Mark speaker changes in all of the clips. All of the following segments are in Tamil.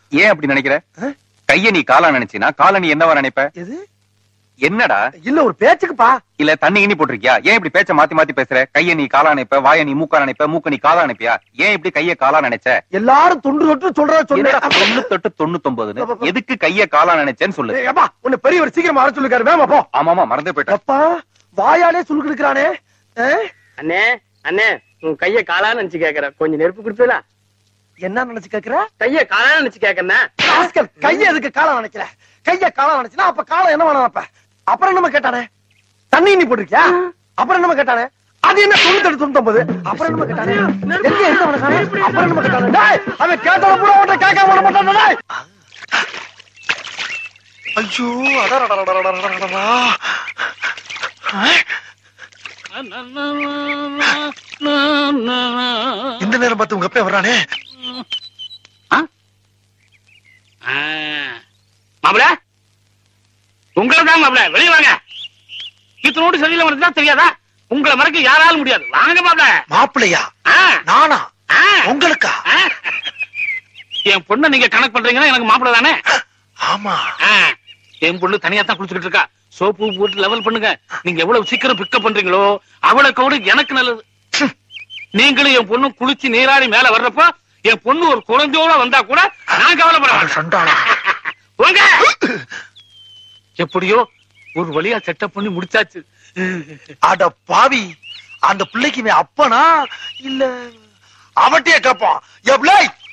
Speaker 1: ஏன் அப்படி நினைக்கிற கைய நீ காலா நினைச்சினா காலை நீ என்னவா நினைப்ப
Speaker 2: எது
Speaker 1: என்னடா
Speaker 2: இல்ல ஒரு பேச்சுக்குப்பா
Speaker 1: இல்ல தண்ணி இனி போட்டிருக்கியா ஏன் இப்படி பேச்ச மாத்தி மாத்தி பேசுற கைய நீ காலா நினைப்ப வாய நீ மூக்கா நினைப்ப மூக்க நீ காலா நினைப்பியா ஏன் இப்படி கைய காலா நினைச்ச
Speaker 2: எல்லாரும் தொன்று தொட்டு சொல்றத
Speaker 1: என்னடா
Speaker 2: சொன்னேன்
Speaker 1: தொண்ணூத்தெட்டு தொண்ணூத்தொன்பதுன்னு எதுக்கு கைய காலா நினைச்சேன்னு சொல்லு
Speaker 2: ஏய், அப்பா உன்னை பெரியவர் சீக்கிரம் வர சொல்லிருக்காரு வேமா போ
Speaker 1: ஆமாமா மறந்தே போயிட்டேன்
Speaker 2: அப்பா வாயாலே சுருக்கு எடுக்கிறானே
Speaker 3: அண்ணே அண்ணே உன் கைய காலான்னு நினைச்சு கேக்குற கொஞ்சம் நெருப்பு கொடுத்தல
Speaker 2: என்ன நினைச்சு கேக்குற
Speaker 3: கைய காலான்னு நினைச்சு கேக்குறேன்
Speaker 2: ராஸ்கல், கைய எதுக்கு காலம் நினைக்கிற கைய காலம் நினைச்சுனா அப்ப காலம் என்ன வேணும் அப்ப அப்புறம் என்னமா கேட்டானே தண்ணி நீ போட்டிருக்கியா அப்புறம் என்னமா கேட்டானே அது என்ன தொண்ணூத்தி தொண்ணூத்தி அப்புறம் என்ன கேட்டானே எங்க எந்த உனக்கானே அப்புறம் என்ன கேட்டானே டேய் அவன் கேட்டால பூரா உன்ட்ட கேட்காம விட மாட்டானே டேய் ஐயோ அடடடடடடடடடா. இந்த நேரம் பார்த்து உங்க அப்பா வர்றானே
Speaker 3: மாப்பிள உங்களை தான் மாப்பிள வெளியே வாங்க இத்தனோடு சரியில்லை உனக்கு தெரியாதா உங்களை மறக்க யாராலும் முடியாது வாங்க மாப்பிள
Speaker 2: மாப்பிள்ளையா
Speaker 3: ஆ,
Speaker 2: நானா
Speaker 3: ஆ,
Speaker 2: உங்களுக்கா
Speaker 3: ஆ. என் பொண்ணை நீங்க கணக்கு பண்றீங்கன்னா எனக்கு மாப்பிள தானே
Speaker 2: ஆமா
Speaker 3: ஆ, என் பொண்ணு தனியா தான் குளிச்சுக்கிட்டு இருக்கா சோப்பு போட்டு லெவல் பண்ணுங்க நீங்க எவ்வளவு சீக்கிரம் பிக்கப் பண்றீங்களோ அவ்வளவுக்கு அவ்வளவு எனக்கு நல்லது நீங்களும் என் பொண்ணு குளிச்சு நீராடி மேல வர்றப்போ என் பொண்ணு ஒரு குழந்தையோட வந்தா கூட நான் கவலைப்படுறேன்
Speaker 2: சண்டாளா
Speaker 3: போங்க எப்படியோ ஒரு வழியா செட்டப் பண்ணி முடிச்சாச்சு
Speaker 2: அட பாவி அந்த பிள்ளைக்கு இவன் அப்பனா இல்ல அவட்டையே கேப்பான் எவ்வளோ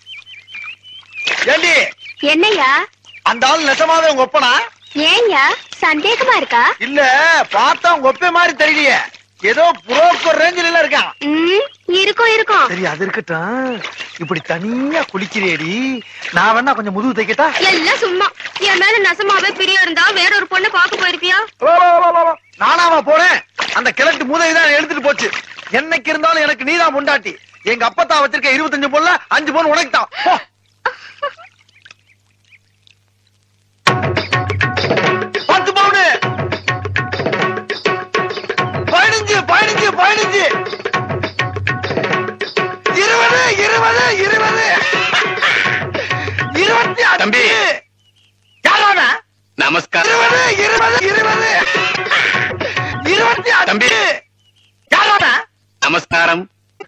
Speaker 2: ஏண்டி
Speaker 4: என்னய்யா
Speaker 2: அந்த ஆள் நெசமாவே உங்க ஒப்பனா
Speaker 4: ஏன்யா சந்தேகமா இருக்கா
Speaker 2: இல்ல பார்த்தா உங்க ஒப்பே மாதிரி தெரியலையே ஏதோ புரோக்கர் ரேஞ்சில எல்லாம் இருக்கான்
Speaker 4: ம் இருக்கும் இருக்கும்
Speaker 2: சரி அது இருக்கட்டும் இப்படி தனியா குளிக்கிறேடி நான் வேணா கொஞ்சம் முதுகு தைக்கட்டா
Speaker 4: எல்லாம் சும்மா என் மேல நசமாவே பிரியம் இருந்தா வேற ஒரு பொண்ணை பார்க்க போயிருப்பியா
Speaker 2: நானாவா போனேன் அந்த கிழட்டு மூதவி தான் எடுத்துட்டு போச்சு என்னைக்கு இருந்தாலும் எனக்கு நீதான் முண்டாட்டி எங்க அப்பத்தா வச்சிருக்க இருபத்தஞ்சு பொண்ணு அஞ்சு பொண்ணு உனக்கு தான் போ. பத்து பவுனு பதினஞ்சு பதினஞ்சு பதினஞ்சு இருபது இருபது இருபது இருபத்தி அஞ்சு
Speaker 3: தம்பி.
Speaker 2: யாரான
Speaker 3: நமஸ்காரம்
Speaker 2: இருபது இருபது இருபது இருபத்தி
Speaker 3: தம்பி.
Speaker 2: அஞ்சு யாரான
Speaker 3: நமஸ்காரம்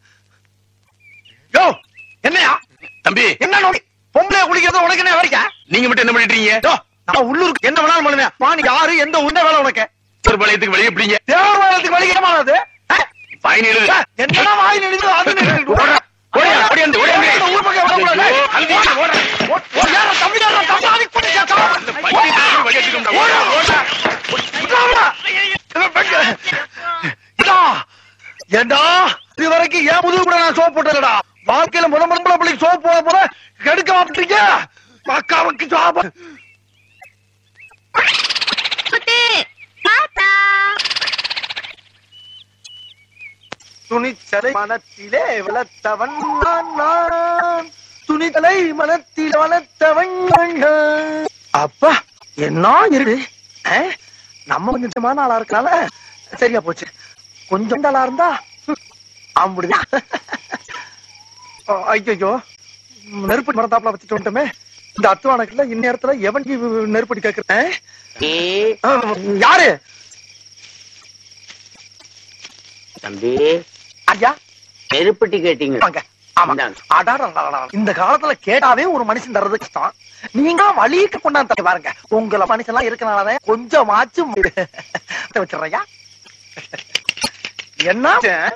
Speaker 2: யோ என்னையா
Speaker 3: தம்பி
Speaker 2: என்ன நோக்கி பொம்பளைய குளிக்கிறது உனக்கு என்ன வரைக்கா
Speaker 3: நீங்க மட்டும் என்ன பண்ணிட்டு இருக்கீங்க
Speaker 2: யோ நான் உள்ளூருக்கு என்ன வேணாலும் பண்ணுவேன் பாணி யாரு எந்த உண்ட வேலை உனக்கு
Speaker 3: ஒரு பாளையத்துக்கு வெளியே எப்படிங்க
Speaker 2: தேவாலயத்துக்கு வழி ஏமானது
Speaker 3: ஃபைன் எழுது
Speaker 2: என்னடா வாய் நெடுது அது நெடுது.
Speaker 3: ஓடுறா, ஓடியா, ஓடியாந்து, ஓடியாந்து.
Speaker 2: இந்த ஊர் பக்கம் எவ்வளவு போல, டேய்.
Speaker 3: ஐயோ, கல்வி, ஓடுறா.
Speaker 2: ஓ- ஓ, யாரா, தம்பி யாரா, தம்பி அதுக்கு போட்டு கேட்கா.
Speaker 3: பைத்தியத்தை வழி எடுத்துக்கோங்க. ஓடுறா, ஓடுறா.
Speaker 2: விடாமடா. இவன் பெண்க. இதா. ஏண்டா இது வரைக்கும் ஏன் முதுகு கூட நான் சோப் போட்டலடா வாழ்க்கையில முத முத பிள்ளைக்கு சோப் போட போற கெடுக்க மாட்டீங்க அக்காவுக்கு ஜாப
Speaker 4: குட்டி தாத்தா
Speaker 2: துணிச்சலை மனத்திலே வளர்த்தவன் நான் நான் துணிச்சலை மனத்தில் வளர்த்தவன் நான். அப்பா என்ன இருக்கு ஆ? நம்ம கொஞ்சம் நிஜமான ஆளா இருக்கனால சரியா போச்சு கொஞ்சம் ஆளா இருந்தா ஹம், அப்படிதான் ஐயோ நெருப்பு மரத்தாப்புல வச்சுட்டு வந்துட்டோமே இந்த அத்துவானக்குல இந்நேரத்துல எவன் நெருப்படி கேக்குறேன் யாரு
Speaker 3: தம்பி
Speaker 2: ஐயா
Speaker 3: நெருப்பட்டி கேட்டீங்க
Speaker 2: வாங்க. ஆமா.
Speaker 3: இந்தாங்க.
Speaker 2: அடாடாடாடா. இந்த காலத்துல கேட்டாவே ஒரு மனுஷன் தர்றது கஷ்டம் நீங்க வழிக்கு கொண்டாந்து தரீங்க பாருங்க உங்களை மனுஷன் எல்லாம் இருக்கனாலதான் கொஞ்சமாச்சும் வச்சிடுறையா என்ன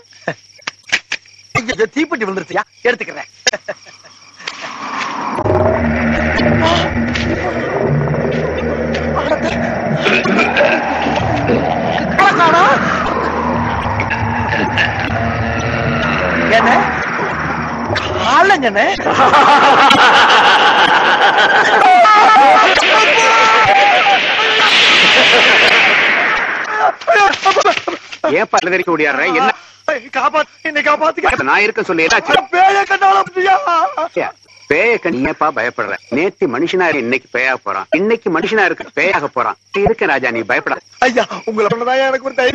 Speaker 2: ஐயோ, தீப்பெட்டி விழுந்துருச்சியா எடுத்துக்கிறேன் காணோம். என்ன காலங்கண்ணே
Speaker 3: ஏன் பல்லதறிக்க ஓடியாடுற என்ன
Speaker 2: காப்பாத்து என்னை காப்பாத்துக்க
Speaker 3: நான் இருக்க சொல்லி ஏதாச்சும்
Speaker 2: பேய கண்டாலும்
Speaker 3: பேய கண்ணியப்பா பயப்படுற நேத்து மனுஷனா இரு, இன்னைக்கு பேயா போறான் இன்னைக்கு மனுஷனா இருக்க பேயாக போறான் இருக்க ராஜா நீ பயப்படாத
Speaker 2: ஐயா உங்களை பண்ணதான் எனக்கு ஒரு தைரியம்